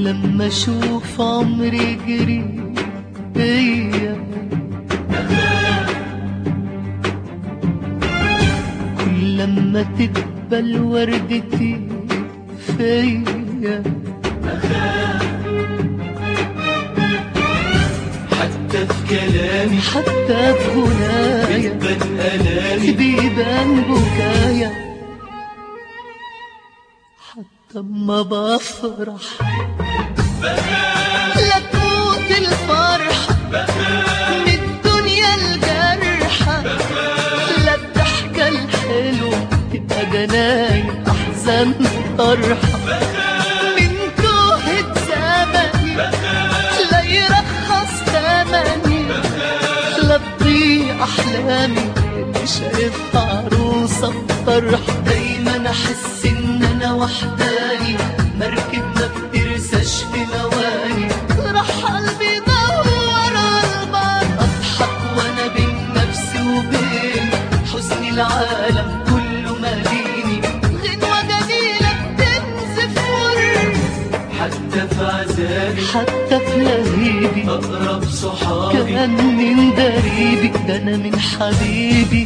لما اشوف عمري جري بيا كل لما تقبل وردتي فيا حتى في كلامي حتى في غنايا بتبان آلامي بيبان بكايا حتى اما بفرح لا تموت الفرحة من الدنيا الجرحة لا الضحكة الحلوة تبقى جناين أحزان طرحة من توهة زمني لا يرخص ثمني لا تضيع أحلامي اللي شايفها عروسة بطرحة دايما أحس إن أنا وحداني مركب ما بترساش في مواني راح قلبي يدور على البر أضحك وأنا بين نفسي وبين حزن العالم كله ماليني غنوة جميلة بتنزف مر حتى في عذابي حتى في لهيبي أقرب صحابي كان من دريبي ده انا من حبيبي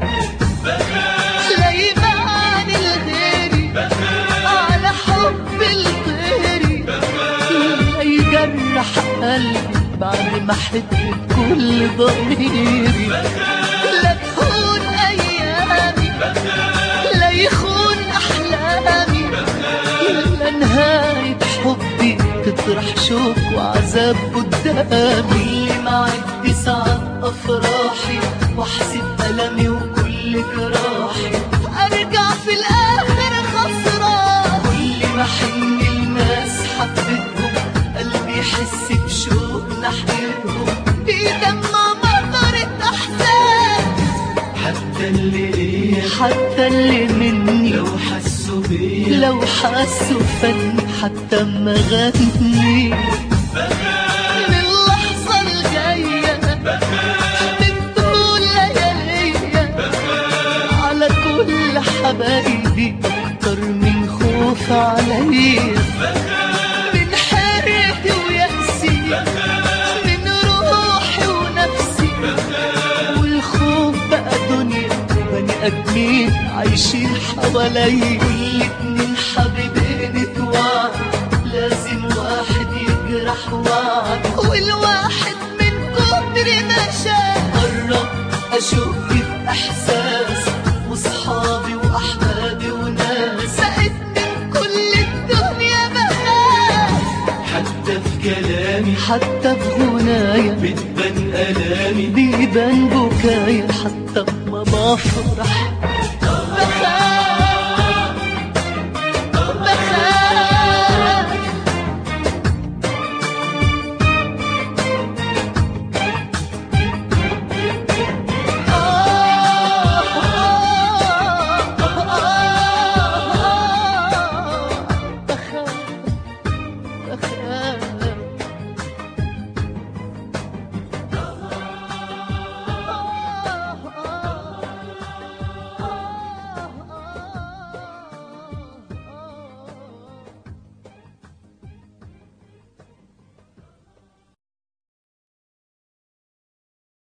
لا يبان الغيري على حب الغيري لا يجرح قلبي بعد ما احب كل ضميري لا تهون ايامي لا يخون احلامي لا نهاية حبي تطرح شوك وعذاب قدامي كل ما عدي ساعات افراحي واحسب المي وكل جراحي ارجع في الاخر خسران كل ما حن الناس حبتهم قلبي يحس بشوق ناحيتهم بيدمع مطرة احزان حتى اللي ليا حتى اللي مني لو حسوا بيا لو حسوا فن حتى ما غني من اللحظة الجاية من طول لياليا على كل حبايبي أكتر من خوف عليا من حيرتي ويأسي من روحي ونفسي والخوف بقى دنيا بني ادمين عايشين حوالي كل اتنين حبيبين اتوعد لازم واحد يجرح وعد والواحد من كتر ما شاف قرب اشوف في احساس واصحابي واحبابي وناس بقيت من كل الدنيا بخاف حتى في كلامي حتى في غنايا بتبان آلامي بيبان بكايا حتى ما بفرح